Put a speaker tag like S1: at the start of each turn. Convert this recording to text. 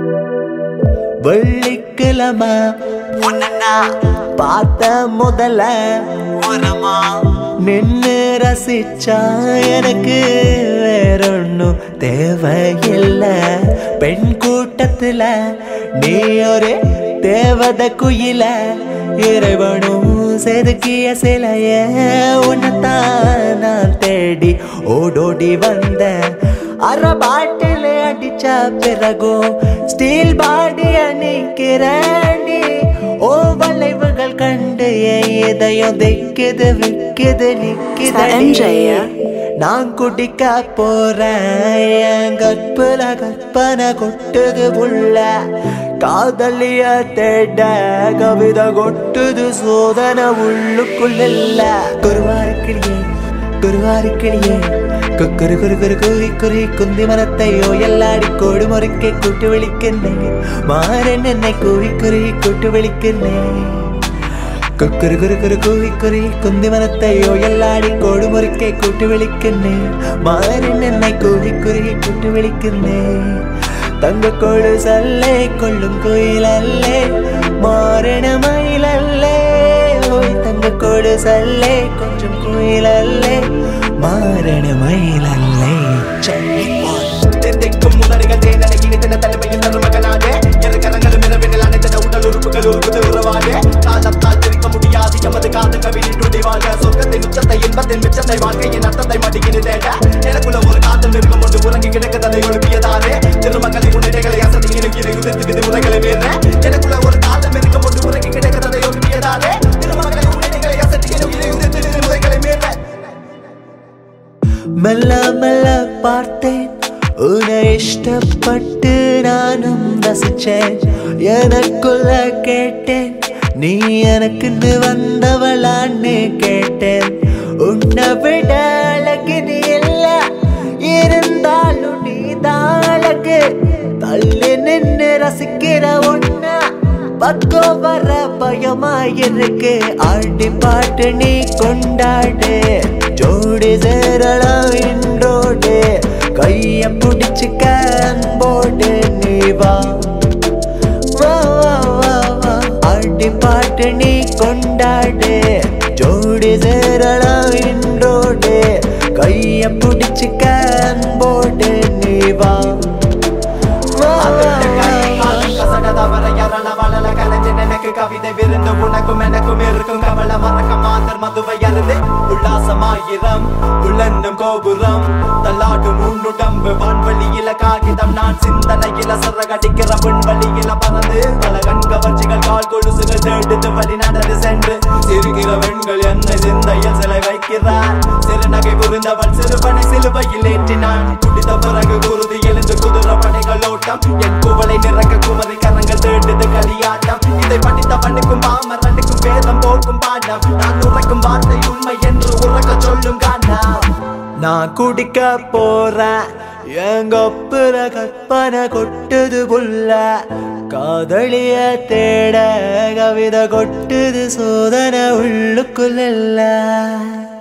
S1: வெள்ளிக்கிழமை
S2: உன்னா
S1: பார்த்த முதல்ல
S2: ஓரமா
S1: நின்னு ரசிச்சா எனக்கு வேறொன்னும் தேவையில்ல பெண் கூட்டத்துல நீ ஒரு தேவத குயில இறைவனும் செதுக்கிய சிலைய உன்னத்தான் நான் தேடி ஓடோடி வந்த அரை பாட்டில் அடிச்ச பிறகும் ஸ்டீல் பாடிய நிக்கிறேண்டி ஓ வளைவுகள் கண்டு என் இதயம் திக்குது விக்குது நிக்குது
S3: MJ-யா?
S1: நான் குடிக்க போறேன் என் கற்புல கற்பனை கொட்டுது புள்ள காதலிய தேட கவிதை கொட்டுது சோதனை உள்ளுக்குள்ள குருவாருக்கிளியே குருவாருக்கிளியே குக்குரு குரு குரு குரி குரி குந்தி மரத்தையோ எல்லாடி கோடு முறுக்கே கூட்டு விழிക്കുന്നேன் மாறன் என்னை கூவி குரி கூட்டு விழிക്കുന്നேன் കുക്കുരു കുരു കുരു കൂവി കുറി കുന്തിമനത്തെയോ എല്ലാടി കോടുമുറിക്കെ കൂട്ടി വിളിക്കുന്നേ മാറിൻ എന്നെ കൂവി കുറി കൂട്ടി വിളിക്കുന്നേ തങ്കക്കോട് സല്ലേ കൊള്ളും കുയിലല്ലേ മാറണ മയിലല്ലേ ഓയ് തങ്കക്കോട് സല്ലേ കൊഞ്ചും കുയിലല്ലേ മാറണ മയിലല്ലേ
S2: தெத்தைக்கும் முன்னணிகள் தேனலை இனித்தன தலைமையில் தரும் மகனாக இரு கரங்களும் இரவினில் அனைத்தன உடல் உறுப்புகள் உருகுது உறவாக காலத்தால் பிரிக்க முடியாது எமது காது கவினின் துடிவாக சொர்க்கத்தின் உச்சத்தை இன்பத்தின் மிச்சத்தை வாழ்க்கையின் அர்த்தத்தை மடிக்கினு தேட எனக்குள்ள ஒரு காதல் மிருகம் ஒன்று உறங்கி கிடக்கதை எழுப்பியதாரே திருமகளின் முன்னிலைகளை அசதி இருக்கிற உதிர்த்து விதிமுறைகளை மீற எனக்குள்ள ஒரு காதல் மிருகம் ஒன்று உறங்கி கிடக்கதை எழுப்பியதாரே திருமகளின் முன்னிலைகளை அசதி இருக்கிற உதிர்த்து விதிமுறைகளை மீற
S1: மெல்ல மெல்ல பார்த்தேன் உன்னை இஷ்டப்பட்டு நானும் ரசிச்சேன் எனக்குள்ள கேட்டேன் நீ எனக்குன்னு வந்தவளான்னு கேட்டேன் உன்னை விட அழகு நீ இல்ல இருந்தாலும் நீ அழகு தள்ளி நின்று ரசிக்கிற ஒன்னா பக்கம் வர பயமா இருக்கு ஆடி பாட்டு நீ கொண்டாடு ஜோடி சேரலாம் இன்றோடு கைய பிடிச்சுக்க அன்போடு நீ வா வா வா வா வா ஆடி பாட்டு நீ கொண்டாடு ஜோடி சேரலாம் இன்றோடு கைய பிடிச்சுக்க அன்போடு நீ வா வா வா வா
S2: கவிதை விருந்து உனக்கும் எனக்கும் இருக்கும் கவலை மறக்க மாதர் மதுவை அருந்து உல்லாசமாயிரம் உள்ளன்னும் கோபுரம் தள்ளாடும் உன்னுடம்பு வான்வெளியில காகிதம் நான் சிந்தனையில சிறகடிக்கிற விண்வெளியில பறந்து பல கண்கவர்ச்சிகள் கால் கொலுசுகள் தேடுது வழி நடந்து சென்று சிறுகிற பெண்கள் என்னை சிந்தையில் சிலை வைக்கிறார் சிறுநகை புரிந்தவள் சிறுவனை சிலுவையில் ஏற்றினான் குடித்த பிறகு குருதி எழுந்து குதிரை படைகள் ஓட்டம் என் குவளை நிறக்க குமரி கரங்கள் தேடுது களியாட்டம் இதை படித்த பண்ணுக்கும் பாமரனுக்கும் வேதம் போக்கும் பாடம் நான் உரைக்கும் வார்த்தை உண்மை என்று உறக்க சொல்லும் காண்டம்
S1: நான் குடிக்க போறேன் எங்க ஒப்புற கற்பனை கொட்டுது புள்ள காதலிய தேட கவிதை கொட்டுது சோதனை உள்ளுக்குள்ள